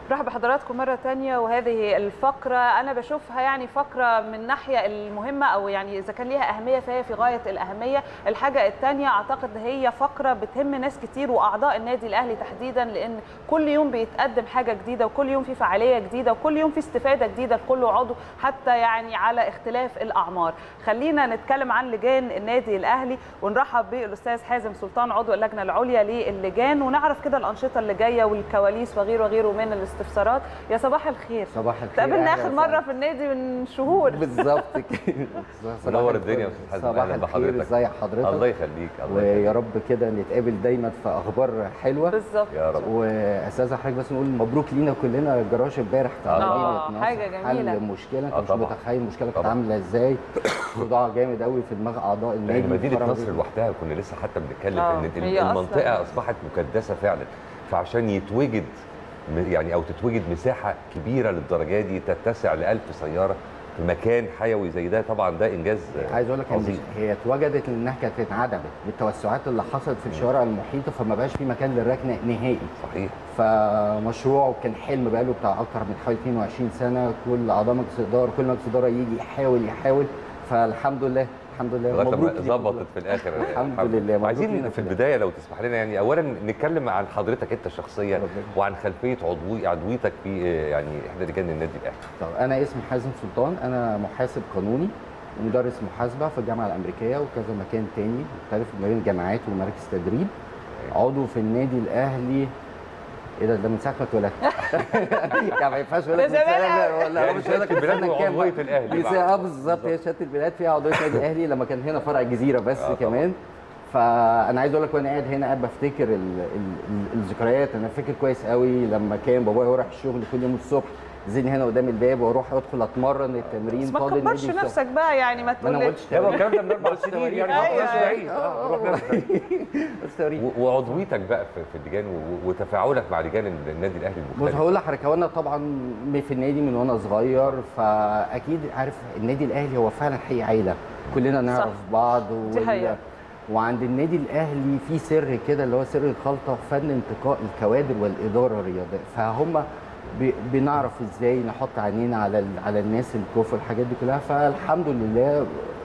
مرحبا بحضراتكم مرة تانية وهذه الفقرة أنا بشوفها يعني فقرة من ناحية المهمة أو يعني إذا كان ليها أهمية فهي في غاية الأهمية الحاجة التانية أعتقد هي فقرة بتهم ناس كتير وأعضاء النادي الأهلي تحديدا لأن كل يوم بيتقدم حاجة جديدة وكل يوم في فعالية جديدة وكل يوم في استفادة جديدة لكل عضو حتى يعني على اختلاف الأعمار خلينا نتكلم عن لجان النادي الأهلي ونرحب بالأستاذ حازم سلطان عضو اللجنة العليا للجان ونعرف كده الأنشطة اللي جاية والكواليس وغيره وغيره من الاستفسارات يا صباح الخير صباح الخير تقابلنا أهلا اخر وسهلا. مره في النادي من شهور بالظبط كده صباح منور الفل. الدنيا يا استاذ حازم صباح اهلا الخير بحضرتك ازي حضرتك الله يخليك الله ويا يخليك رب كده نتقابل دايما في اخبار حلوه بالظبط يا رب واساسا حضرتك بس نقول مبروك لينا كلنا الجراج امبارح بتاع آه، مدينة نصر. حاجة جميلة. حل مشكله انت آه، مش طبعا. متخيل المشكله كانت طبعا. عامله ازاي صداع جامد قوي في دماغ اعضاء النادي يعني مدينه فرحوا نصر جداً. لوحدها كنا لسه حتى بنتكلم آه، ان هي أصلاً- المنطقه اصبحت مكدسه فعلا فعشان يتوجد م- يعني او تتوجد مساحه كبيره للدرجه دي تتسع ل 1000 سياره في مكان حيوي زي ده طبعا ده انجاز آه، عايز اقول لك ان عظيم هي اتوجدت لانها كانت اتعدمت بالتوسعات اللي حصلت في الشوارع المحيطه فما بقاش في مكان للركنه نهائي صحيح فمشروع كان حلم بقاله بتاع اكتر من حوالي 22 سنه كل اعضاء مجلس الاداره كل مجلس اداره يجي يحاول يحاول فالحمد لله الحمد لله لغايه مبروك ما ليكم ظبطت في الاخر الحمد لله، مبروك عايزين لينا في كلنا. البدايه لو تسمح لنا يعني اولا نتكلم عن حضرتك انت شخصيا ربنا. وعن خلفيه عضوي عضويتك في آه، يعني احدى لجان النادي الاهلي طب انا اسمي حازم سلطان انا محاسب قانوني ومدرس محاسبه في الجامعه الامريكيه وكذا مكان تاني مختلف ما بين جامعات ومراكز تدريب عضو في النادي الاهلي ايه ده ده من ساعه ما اتولدت يعني ما ينفعش اقول لك ده من سنة- زمان ولا يعني مش شهادة هقول لك من البلاد سنة كام وعضوية بقى. الأهلي دي بقى. سنة- اه بالظبط هي شهاده البلاد فيها عضويه النادي الاهلي لما كان هنا فرع الجزيره بس آه طبعاً. كمان فانا عايز اقول لك وانا قاعد هنا قاعد بفتكر ال ال ال الذكريات انا فاكر كويس قوي لما كان بابايا رايح الشغل كل يوم الصبح يزيني هنا قدام الباب واروح ادخل اتمرن التمرين بس ما طال تكبرش النادي نفسك بقى يعني ما ما انا ما تقول قلتش يا ما تمرين. الكلام ده من اربع سنين يعني ما أيوة، رحناش أيوة. بعيد آه، رحناش بعيد. بس تمرين. و- وعضويتك بقى في في اللجان و- وتفاعلك مع لجان النادي الاهلي بص المختلف هقول لحضرتك هو انا طبعا في النادي من وانا صغير فاكيد عارف النادي الاهلي هو فعلا حقيقي عيله كلنا نعرف بعض دي حقيقة. وعند النادي الاهلي في سر كده اللي هو سر الخلطه فن انتقاء الكوادر والاداره الرياضيه فهم ب- بنعرف ازاي نحط عينينا على ال- على الناس الكفء الحاجات دي كلها فالحمد لله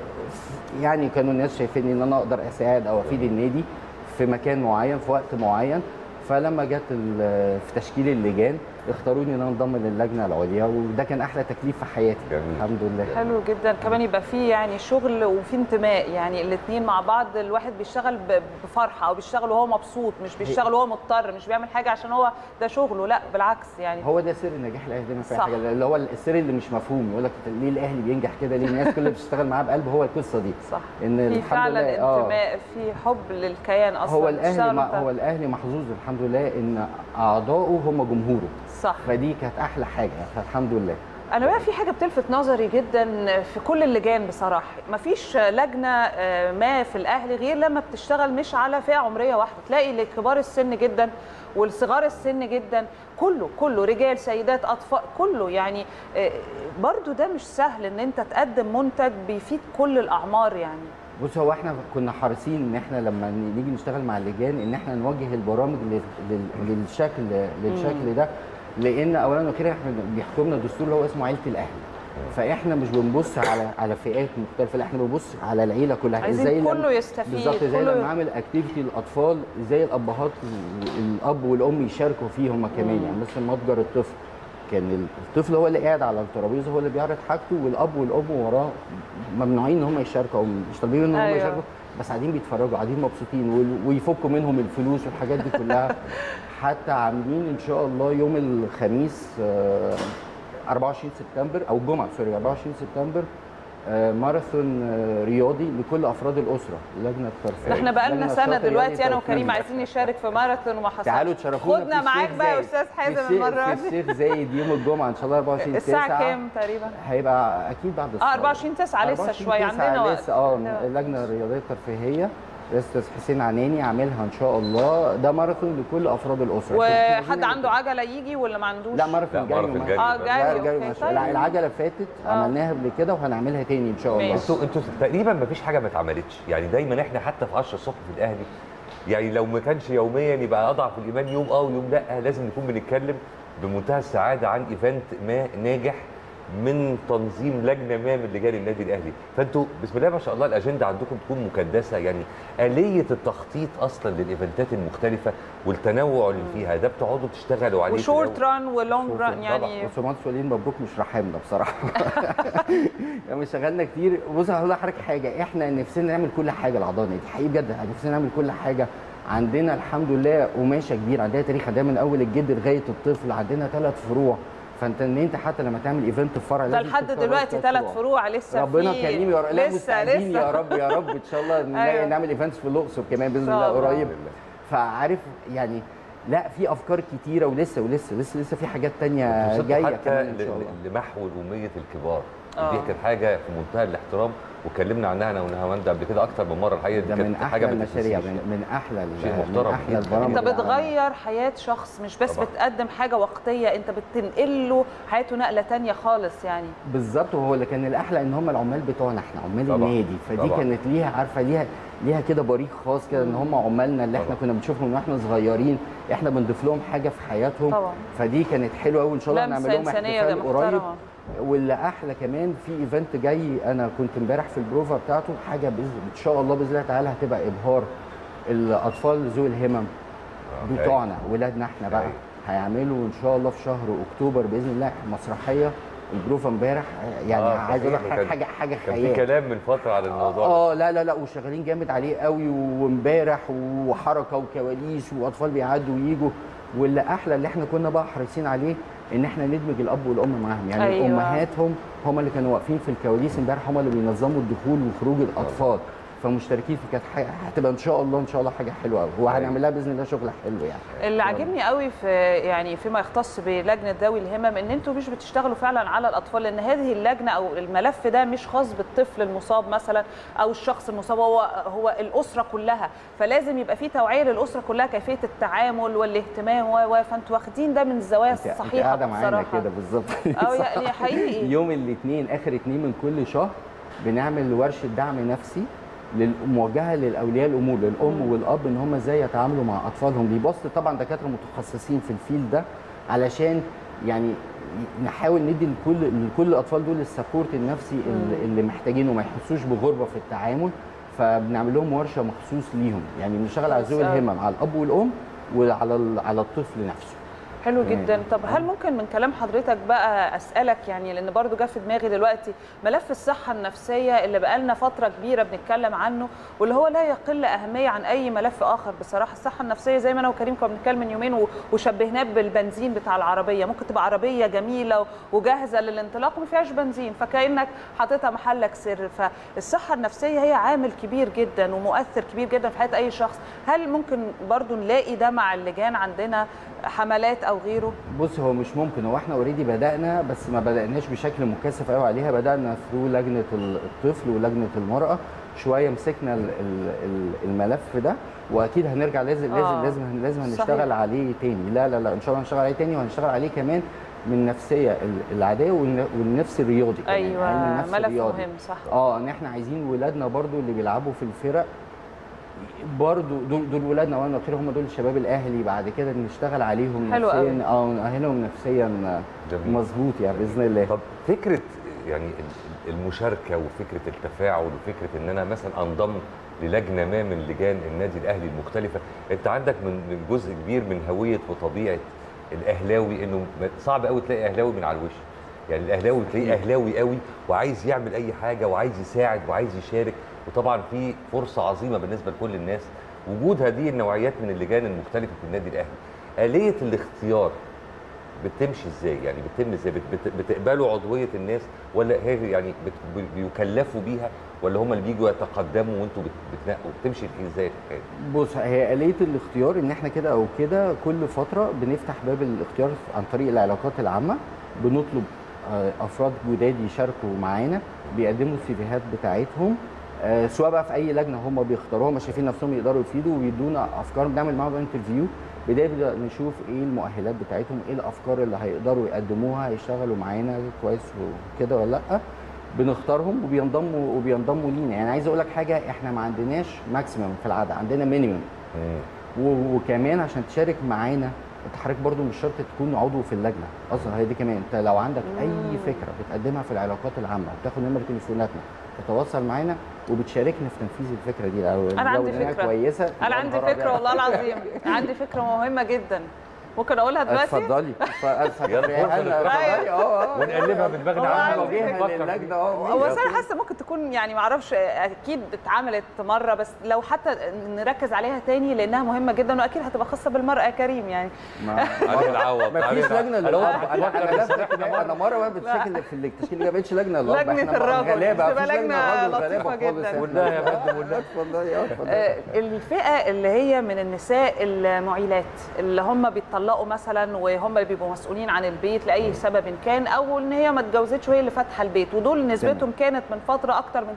يعني كانوا الناس شايفين ان انا اقدر اساعد او افيد النادي في مكان معين في وقت معين فلما جت ال- في تشكيل اللجان اختاروني ان انا انضم للجنه العليا وده كان احلى تكليف في حياتي جميل. الحمد لله حلو جدا كمان يبقى في يعني شغل وفي انتماء يعني الاثنين مع بعض الواحد بيشتغل ب- بفرحه او بيشتغل وهو مبسوط مش بيشتغل وهو مضطر مش بيعمل حاجه عشان هو ده شغله لا بالعكس يعني هو ده سر النجاح الاهلي دايما في أي صح. حاجه اللي هو السر اللي مش مفهوم يقول لك ليه الاهلي بينجح كده ليه الناس كلها بتشتغل معاه بقلب هو القصه دي صح ان في الحمد فعلا لله آه. انتماء في حب للكيان اصلا هو الاهلي بتشتغل مع وأنت- هو الاهلي محظوظ الحمد لله ان اعضائه هم جمهوره صح فدي كانت احلى حاجه فالحمد لله انا بقى في حاجه بتلفت نظري جدا في كل اللجان بصراحه مفيش لجنه آه، ما في الاهلي غير لما بتشتغل مش على فئه عمريه واحده تلاقي لكبار السن جدا والصغار السن جدا كله كله رجال سيدات اطفال كله يعني آه، برضو ده مش سهل ان انت تقدم منتج بيفيد كل الاعمار يعني بص هو احنا كنا حريصين ان احنا لما نيجي نشتغل مع اللجان ان احنا نوجه البرامج لل- لل- للشكل للشكل ده لان اولا وكده احنا بيحكمنا دستور اللي هو اسمه عيله الاهلي فاحنا مش بنبص على على فئات مختلفه لا احنا بنبص على العيله كلها عايزين لما- كله يستفيد، بالظبط زي كله- لما نعمل اكتيفيتي للاطفال ازاي الابهات الاب والام يشاركوا فيه هم كمان يعني مثلا متجر الطفل كان الطفل هو اللي قاعد على الترابيزه هو اللي بيعرض حاجته والاب والام وراه ممنوعين ان هم يشاركوا او مش طالبين ان هم أيوة. يشاركوا بس قاعدين بيتفرجوا قاعدين مبسوطين وال- ويفكوا منهم الفلوس والحاجات دي كلها حتى عاملين ان شاء الله يوم الخميس آه، 24 سبتمبر او الجمعه سوري 24 سبتمبر آه، ماراثون آه، رياضي لكل افراد الاسره لجنه الترفيه احنا بقى لنا لجنة سنه الشاطئ دلوقتي رياضي انا وكريم ترفيهي. عايزين نشارك في ماراثون وما حصلش تعالوا تشرفونا خدنا في معاك الشيخ بقى يا زايد. استاذ في حازم الشيخ- المره في دي الشيخ زايد يوم الجمعه ان شاء الله 24 الساعه تسعة. كام تقريبا هيبقى اكيد بعد الصلاه 24 9 لسه 24 شويه تسعة عندنا وقت لسه اه عندنا وقت. اللجنه الرياضيه الترفيهيه الاستاذ حسين عناني عاملها ان شاء الله ده ماراثون لكل افراد الاسره وحد عنده عجله يجي ولا ما عندوش لا ماراثون لا، جري ماراثون وما- جري. اه لا، جري لا جري اوكي ما شاء الله. لا، طيب. العجله فاتت آه. عملناها قبل كده وهنعملها تاني ان شاء الله ماشي. انتوا انتوا تقريبا ما فيش حاجه ما اتعملتش يعني دايما احنا حتى في 10 الصبح في الاهلي يعني لو ما كانش يوميا يبقى اضعف الايمان يوم اه ويوم لا لازم نكون بنتكلم بمنتهى السعاده عن ايفنت ما ناجح من تنظيم لجنه ما من لجان النادي الاهلي فانتوا بسم الله ما شاء الله الاجنده عندكم تكون مكدسه يعني اليه التخطيط اصلا للايفنتات المختلفه والتنوع اللي فيها ده بتقعدوا تشتغلوا عليه في وشورت الأول. ران ولونج شورت ران ران يعني بص يا مهندس وليد مبروك مش رحمنا بصراحه يعني شغلنا كتير بص هقول لحضرتك حاجه احنا نفسنا نعمل كل حاجه الاعضاء دي حقيقي بجد نفسنا نعمل كل حاجه عندنا الحمد لله قماشه كبير عندنا تاريخ عندنا من اول الجد لغايه الطفل عندنا ثلاث فروع فانت ان انت حتى لما تعمل ايفنت في فرع ده لازم لحد تختار دلوقتي تلات ثلاث فروع لسه ربنا في كريم يا رب لا لسه مستعدين لسه يا رب يا رب ان شاء الله نلاقي أيوة. نعمل ايفنتس في الاقصر كمان باذن إن شاء الله الله. قريب الحمد لله. فعارف يعني لا في افكار كتيره ولسه ولسه لسه لسه في حاجات تانية وصلتوا جايه حتى كمان ان ل- شاء الله ل- لمحو الاميه الكبار آه. دي كانت حاجه في منتهى الاحترام واتكلمنا عنها انا ونهاوند قبل كده اكتر من مره الحقيقه دي ده من كانت حاجه احلى ما المشاريع تتنسيش من, من احلى ال- شيء من محترم احلى جداً. البرامج انت اللي عملها. بتغير حياه شخص مش بس طبعاً. بتقدم حاجه وقتيه انت بتنقل له حياته نقله تانية خالص يعني بالظبط وهو اللي كان الاحلى ان هم العمال بتوعنا احنا عمال طبعاً. النادي فدي طبعاً. كانت ليها عارفه ليها ليها كده بريق خاص كده ان هم عمالنا اللي احنا طبعاً. كنا بنشوفهم من واحنا صغيرين احنا بنضيف لهم حاجه في حياتهم طبعاً. فدي كانت حلوه قوي ان شاء الله لمسه نعمل لهم انسانيه احتفال قريب محترمه واللي احلى كمان في ايفنت جاي انا كنت امبارح في البروفا بتاعته حاجه بإذن ان شاء الله باذن الله تعالى هتبقى ابهار الاطفال ذوي الهمم آه، بتوعنا ولادنا احنا بقى أيوة. هيعملوا ان شاء الله في شهر اكتوبر باذن الله مسرحيه البروفا امبارح يعني آه، عايز اقول لك صحيح، حاجه وكان- حاجه حاجه كان في خيال كلام من فتره على الموضوع ده. اه لا لا لا وشغالين جامد عليه قوي وامبارح وحركه وكواليس واطفال بيعدوا ويجوا واللي احلى اللي احنا كنا بقى حريصين عليه ان احنا ندمج الاب والام معاهم يعني أيوة. أيوة. امهاتهم هم اللي كانوا واقفين في الكواليس امبارح هم اللي بينظموا الدخول وخروج الاطفال فمشتركين في كانت حاجه هتبقى ان شاء الله ان شاء الله حاجه حلوه قوي وهنعمل لها باذن الله شغل حلو يعني اللي عاجبني قوي في يعني فيما يختص بلجنه ذوي الهمم ان انتوا مش بتشتغلوا فعلا على الاطفال لان هذه اللجنه او الملف ده مش خاص بالطفل المصاب مثلا او الشخص المصاب هو هو الاسره كلها فلازم يبقى في توعيه للاسره كلها كيفيه التعامل والاهتمام و و- فانتوا واخدين ده من الزوايا انت- انت الصحيحه قاعده معانا بصراحة. كده بالظبط اه يعني حقيقي يوم الاثنين اخر اثنين من كل شهر بنعمل ورشه دعم نفسي لل- موجهه للاولياء الامور للام والاب ان هم ازاي يتعاملوا مع اطفالهم دي بص طبعا دكاتره متخصصين في الفيل ده علشان يعني نحاول ندي لكل لكل الاطفال دول السبورت النفسي اللي- اللي محتاجينه ما يحسوش بغربه في التعامل فبنعمل لهم ورشه مخصوص ليهم يعني بنشتغل على ذوي كويس أوي. الهمم على الاب والام وعلى ال- على الطفل نفسه حلو تمام. جدا طب هل ممكن من كلام حضرتك بقى اسالك يعني لان برضو جه في دماغي دلوقتي ملف الصحه النفسيه اللي بقالنا فتره كبيره بنتكلم عنه واللي هو لا يقل اهميه عن اي ملف اخر بصراحه الصحه النفسيه زي ما انا وكريم كنا بنتكلم من يومين و- وشبهناه بالبنزين بتاع العربيه ممكن تبقى عربيه جميله وجاهزه للانطلاق وما فيهاش بنزين فكانك حاططها محلك سر فالصحه النفسيه هي عامل كبير جدا ومؤثر كبير جدا في حياه اي شخص هل ممكن برضو نلاقي ده مع اللجان عندنا حملات او غيره بص هو مش ممكن هو احنا اوريدي بدانا بس ما بداناش بشكل مكثف قوي عليها بدانا ثرو لجنه ال- الطفل ولجنه المراه شويه مسكنا ال- ال- ال- الملف ده واكيد هنرجع لازم آه. لازم لازم لازم صحيح. هنشتغل عليه تاني لا لا لا ان شاء الله هنشتغل عليه تاني وهنشتغل عليه كمان من النفسيه ال- العاديه والن- والنفس الرياضي كمان علم ايوه النفس ملف الرياضي. مهم صح اه ان احنا عايزين ولادنا برضو اللي بيلعبوا في الفرق برضو دول دول ولادنا وانا قلت لهم هم دول الشباب الاهلي بعد كده نشتغل عليهم حلو قوي. نفسيا اه نأهلهم نفسيا جميل. مظبوط يعني باذن الله طب فكره يعني ال- المشاركه وفكره التفاعل وفكره ان انا مثلا انضم للجنه ما من لجان النادي الاهلي المختلفه انت عندك من من جزء كبير من هويه وطبيعه الاهلاوي انه م- صعب قوي تلاقي اهلاوي من على الوش يعني الاهلاوي تلاقيه اهلاوي قوي وعايز يعمل اي حاجه وعايز يساعد وعايز يشارك وطبعا في فرصه عظيمه بالنسبه لكل الناس وجود هذه النوعيات من اللجان المختلفه في النادي الاهلي آلية الاختيار بتمشي ازاي يعني بتتم ازاي بت- بت- بتقبلوا عضويه الناس ولا هي يعني بت- بيكلفوا بيها ولا هم اللي بيجوا يتقدموا وانتوا بت- بتنقوا بتمشي ازاي الحكايه دي؟ بص هي آلية الاختيار ان احنا كده او كده كل فترة بنفتح باب الاختيار عن طريق العلاقات العامة بنطلب آه، افراد جداد يشاركوا معانا بيقدموا السيفيهات بتاعتهم آه، سواء بقى في اي لجنه هم بيختاروها هم شايفين نفسهم يقدروا يفيدوا ويدونا افكار بنعمل معاهم انترفيو بدايه نشوف ايه المؤهلات بتاعتهم ايه الافكار اللي هيقدروا يقدموها يشتغلوا معانا كويس وكده ولا لا بنختارهم وبينضموا وبينضموا لينا يعني عايز اقول لك حاجه احنا ما عندناش ماكسيمم في العدد عندنا مينيمم مم. و- وكمان عشان تشارك معانا انت حضرتك برضو مش شرط تكون عضو في اللجنه اصلا هي دي كمان انت لو عندك اي مم. فكره بتقدمها في العلاقات العامه بتاخد نمر تليفوناتنا تتواصل معانا وبتشاركنا في تنفيذ الفكره دي لو أنا لو عندي لقيناها فكرة. كويسه انا يبقى عندي نهار فكره أبيض. والله العظيم عندي فكره مهمه جدا ممكن اقولها دلوقتي اتفضلي اتف- اتفضلي. يلا فرصة أنا- نتفرج. اتفضلي. اه اه ونقلبها من دماغنا والله عنها عندي نوجهها ونفكر فيها. للجنه اه هو بس انا حاسه ممكن تكون يعني ما اعرفش اكيد اتعملت مره بس لو حتى نركز عليها تاني لانها مهمه جدا واكيد هتبقى خاصه بالمراه يا كريم يعني علي العوض ما فيش علي لجنه العوض. للاب أنا انا واحد انا بفكر لازم بس إحنا كده. انا مرة- مره بقى بتشكل في التشكيل ما بقتش لجنه للاب لجنة احنا الرجل. غلابه تبقى مفيش لجنة الراجل لطيفة غلابة جدا. خالص إحنا. والله يا فندم، والله. اتفضلي اه اتفضلي آه، الفئه اللي هي من النساء المعيلات اللي هم بيتطلقوا مثلا وهم اللي بيبقوا مسؤولين عن البيت لاي سبب كان او ان هي ما اتجوزتش وهي اللي فاتحه البيت ودول نسبتهم كانت من فتره اكتر من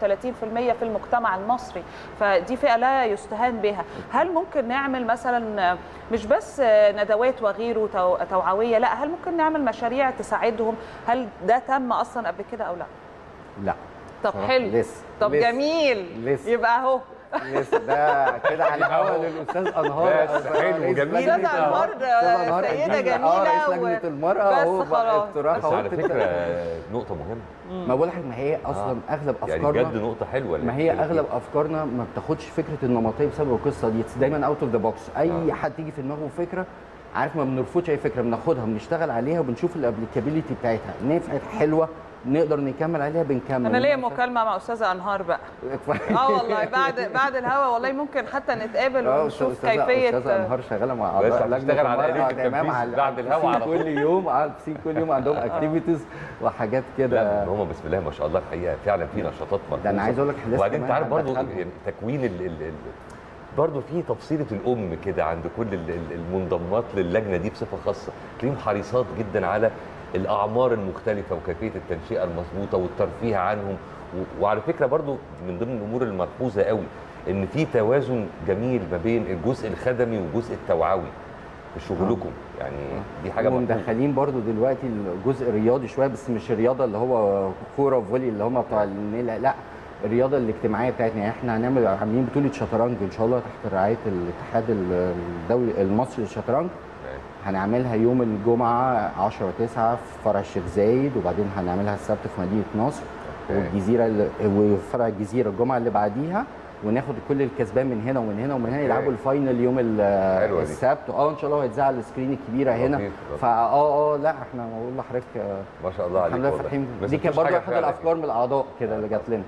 33% في المجتمع المصري فدي فئه لا يستهان بها هل ممكن نعمل مثلا آه، مش بس آه، ندوات وغيره تو- توعويه لا هل ممكن نعمل مشاريع تساعدهم هل ده تم اصلا قبل كده او لا لا طب صراحة حلو لسه طب لسه. جميل لسه. يبقى اهو لسه ده كده على الهوا للاستاذ انهار بس حلو، رئيس جميل. لجنة- أستاذ آه، أنهار، أستاذ أنهار سيدة أكيد. جميلة اه رئيس و- لجنه المراه بس اهو بقى خلاص. اقتراح بس اهو على بتت- فكره نقطه مهمه ما بقول لحضرتك ما هي اصلا اغلب يعني افكارنا بجد نقطه حلوه ما هي اغلب افكارنا ما بتاخدش فكره النمطيه بسبب القصه دي دايما اوت اوف ذا بوكس اي آه. حد تيجي في دماغه فكره عارف ما بنرفضش اي فكره بناخدها بنشتغل عليها وبنشوف الابليكابيلتي بتاعتها نفعت حلوه نقدر نكمل عليها بنكمل انا ليا مكالمه مع استاذه انهار بقى اه والله بعد بعد الهوا والله ممكن حتى نتقابل اه ونشوف استاذ كيفيه استاذ انهار شغاله مع بس اعضاء هتشتغل لجنه على المرأة آلية تمام التنفيذ على- بعد الهوا على كل يوم اه في كل يوم عندهم اكتيفيتيز وحاجات كده لا هم بسم الله ما شاء الله الحقيقه فعلا في نشاطات ملحوظه ده انا عايز اقول لك لسه وبعدين انت كمان عارف برضه هندخلهم. يعني تكوين ال ال ال برضه في تفصيله الام كده عند كل ال- ال- المنضمات للجنه دي بصفه خاصه تلاقيهم حريصات جدا على الاعمار المختلفه وكيفيه التنشئه المظبوطه والترفيه عنهم و- وعلى فكره برضه من ضمن الامور الملحوظه قوي ان في توازن جميل ما بين الجزء الخدمي والجزء التوعوي في شغلكم يعني دي حاجه ملحوظة. ومدخلين برضو دلوقتي الجزء الرياضي شويه بس مش الرياضه اللي هو كوره وفولي اللي هم بتوع النيل لا الرياضه الاجتماعيه بتاعتنا يعني احنا هنعمل عاملين بطوله شطرنج ان شاء الله تحت رعايه الاتحاد الدولي المصري للشطرنج هنعملها يوم الجمعه 10 9 في فرع الشيخ زايد وبعدين هنعملها السبت في مدينه نصر أوكي. والجزيره ال- وفرع الجزيره الجمعه اللي بعديها وناخد كل الكسبان من هنا ومن هنا ومن هنا يلعبوا الفاينل يوم ال- حلوة دي. السبت اه ان شاء الله هيتذاع على السكرين الكبيره هنا لطيف، لطيف. فا اه اه لا احنا بقول لحضرتك آه، ما شاء الله عليك الحمد لله والله. فاتحين بس دي كانت مفيش برضه حاجة احد فعلا الافكار من الاعضاء كده اللي جات لنا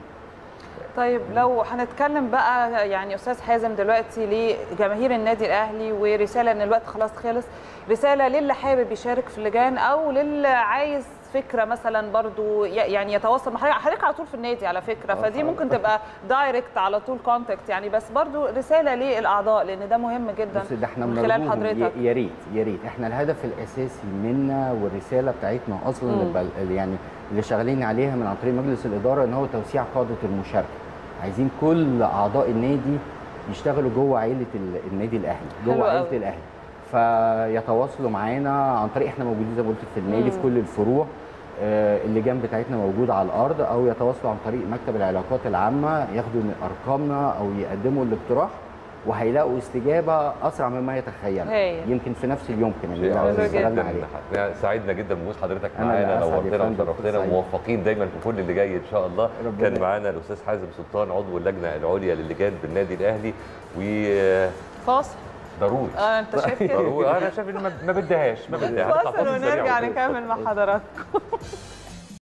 طيب لو هنتكلم بقى يعني استاذ حازم دلوقتي لجماهير النادي الاهلي ورساله ان الوقت خلاص خلص رساله للي حابب يشارك في اللجان او للي عايز فكره مثلا برضو ي- يعني يتواصل مع حضرتك حضرتك على طول في النادي على فكره آه، فدي فعلا. ممكن تبقى دايركت على طول كونتاكت يعني بس برضو رساله للاعضاء لان ده مهم جدا بس ده احنا من خلال بنرجوهم حضرتك ي- يا ريت يا ريت احنا الهدف الاساسي منا والرساله بتاعتنا اصلا مم. اللي بل- يعني اللي شغالين عليها من عن طريق مجلس الاداره ان هو توسيع قاعده المشاركه عايزين كل اعضاء النادي يشتغلوا جوه عائله ال- النادي الاهلي حلو جوه عائله قوي. الاهلي فيتواصلوا معانا عن طريق احنا موجودين زي ما قلت في النادي في مم. كل الفروع آه، اللجان بتاعتنا موجوده على الارض او يتواصلوا عن طريق مكتب العلاقات العامه ياخدوا من ارقامنا او يقدموا الاقتراح وهيلاقوا استجابه اسرع مما يتخيل هايل. يمكن في نفس اليوم كمان شيء اللي حلو عظيم جدا. اشتغلنا جدا عليه إحنا سعدنا جدا بوجود حضرتك أنا اللي معانا أسعد يا نورتنا فندم. وشرفتنا سعيد. وموفقين دايما في كل اللي جاي ان شاء الله ربنا كان معانا الاستاذ حازم سلطان عضو اللجنه العليا للجان بالنادي الاهلي فاصل وضروري اه انت شايف كده ضروري انا شايف ان ما- ما بدهاش ما بدهاش هنطلع فاصل فاصل سريع ونرجع ونشوف. نكمل مع حضراتكم